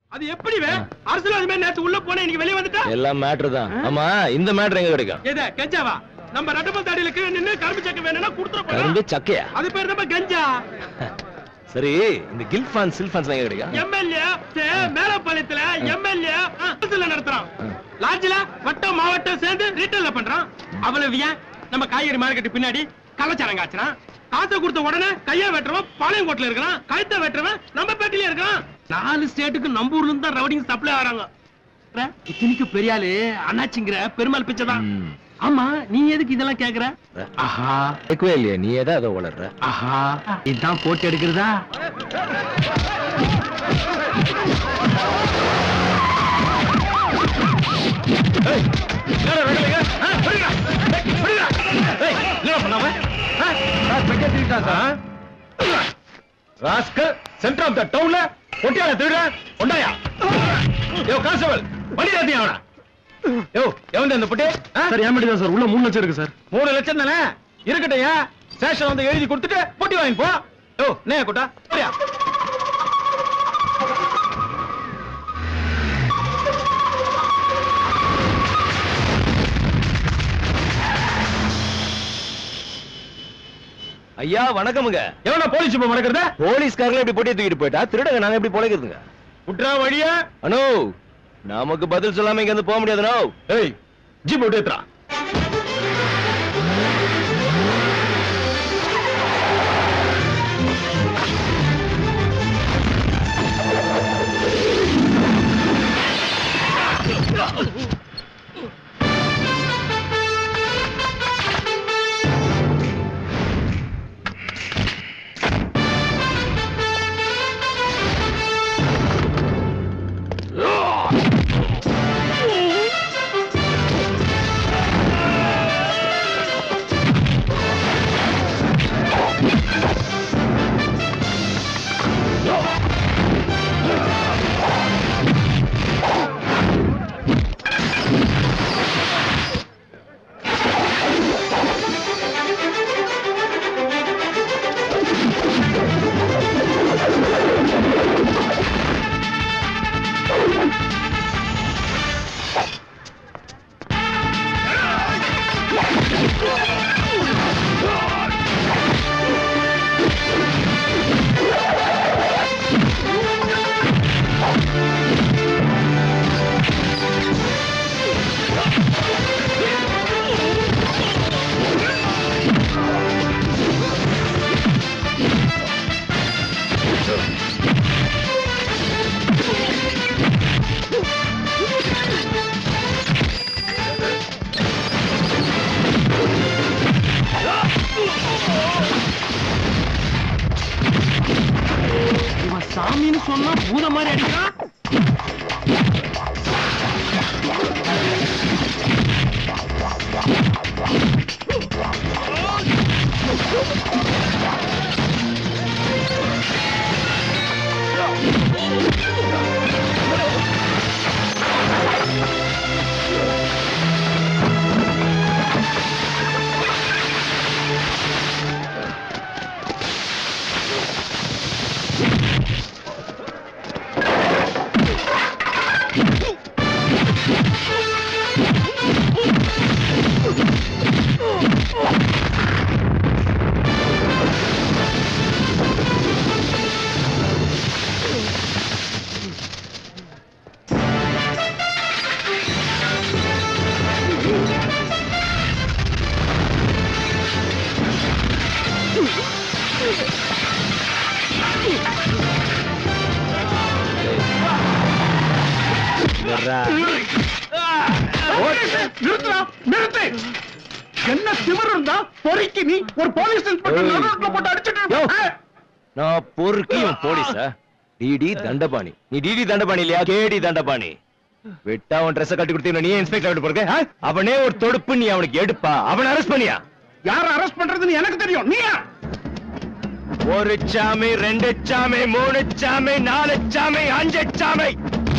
அது எப்படி வே அரசியல் அது மாதிரி நேத்து உள்ள போனேன் இன்னைக்கு வெளிய வந்துட்டா எல்லாம் மேட்ரு தான் ஆமா இந்த மேட்ரு எங்க கிடைக்கும் எத கஞ்சாவா நம்ம ரெட்டப்பல் தாடியில கீழே நின்னு கரும்பு சக்க வேணும்னா கொடுத்துற கரும்பு போறோம் சக்கையா அது பேர் தான் கஞ்சா சரி இந்த கில்ஃபான் சில்ஃபான்ஸ் எங்க கிடைக்கும் எம்எல்ஏ மேலப்பாளையத்துல எம்எல்ஏ நடத்துறான் லாட்ஜ்ல வட்டம் மாவட்டம் சேர்ந்து ரீட்டைல்ல பண்றான் அவ்வளவு ஏன் நம்ம காய்கறி மார்க்கெட் பின்னாடி கள்ளச்சாரம் காய்ச்சறான் காசை கொடுத்த உடனே கைய வெட்டுறவன் பாளையங்கோட்டில் இருக்கிறான் கழுத்தை வெட்டுறவன் நம்ம பேட்டில இருக்கான் நாலு ஸ்டேட்டுக்கு நம்ம ஊர்ல இருந்து தான் ரவுடிங் சப்ளை ஆறாங்க இத்தனைக்கு பெரிய ஆளு அண்ணாச்சிங்கிற பெருமாள் பிச்சை தான் ம். ஆமா நீ எதுக்கு இதெல்லாம் கேக்குற ஆஹா கேட்கவே இல்லையே நீ ஏதா அதை வளர்ற ஆஹா இதான் போட்டு எடுக்கிறதா ராஸ்கல் சென்டர் ஆஃப் த டவுன்ல ஒட்டியால திருட ஒண்டாயா யோ கான்ஸ்டபிள் வண்டி தாத்தி அவனா யோ எவன் அந்த பொட்டி சார் ஏன் தான் சார் உள்ள மூணு லட்சம் இருக்கு சார் மூணு லட்சம் தானே இருக்கட்டையா ஸ்டேஷன் வந்து எழுதி கொடுத்துட்டு பொட்டி வாங்கி போ யோ நே கூட்டா சரியா ஐயா வணக்கமுங்க எவனா போலீஸ் இப்ப மறக்கிறத போலீஸ்காரங்களே இப்படி பொட்டியை தூக்கிட்டு போயிட்டா திருடங்க நாங்க எப்படி பொழைக்கிறதுங்க விட்றா வழியா அனோ நமக்கு பதில் சொல்லாம இங்க இருந்து போக முடியாதுனோ ஏய் ஜீப் விட்டு ஏத்துறா இவன் சாமின்னு சொன்னா பூத மாதிரி அடிக்கிறான் நிறுத்துடா நிறுத்து என்ன திமிரு இருந்தா பொறுக்கி நீ ஒரு போலீஸ் இன்ஸ்பெக்டர் ஏய். நடுரோட்ல போட்டு அடிச்சிட்டு யோ. இருக்க. நான் பொறுக்கியும் போலீஸா டிடி தண்டபாணி நீ டிடி தண்டபாணி இல்லையா கேடி தண்டபாணி விட்டா அவன் ட்ரெஸ் கட்டி கொடுத்தீங்க நீ இன்ஸ்பெக்டர் விட்டு போறக்க அவனே ஒரு தொடுப்பு நீ அவனுக்கு எடுப்பா அவனை அரெஸ்ட் பண்ணியா யார அரெஸ்ட் பண்றதுன்னு எனக்கு தெரியும் நீயா ஒரு சாமி ரெண்டு சாமி மூணு சாமி நாலு சாமி அஞ்சு சாமி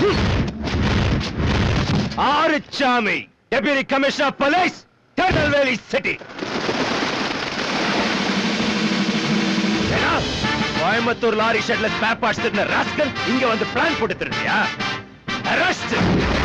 ஆறு சாமி deputy commissioner police Tirunelveli city Coimbatore lorry ஷெட்ல ஸ்பேர் பார்ட்ஸ் திருந்த ராஸ்கல் இங்க வந்து பிளான் போட்டு திருந்தியா அரெஸ்ட்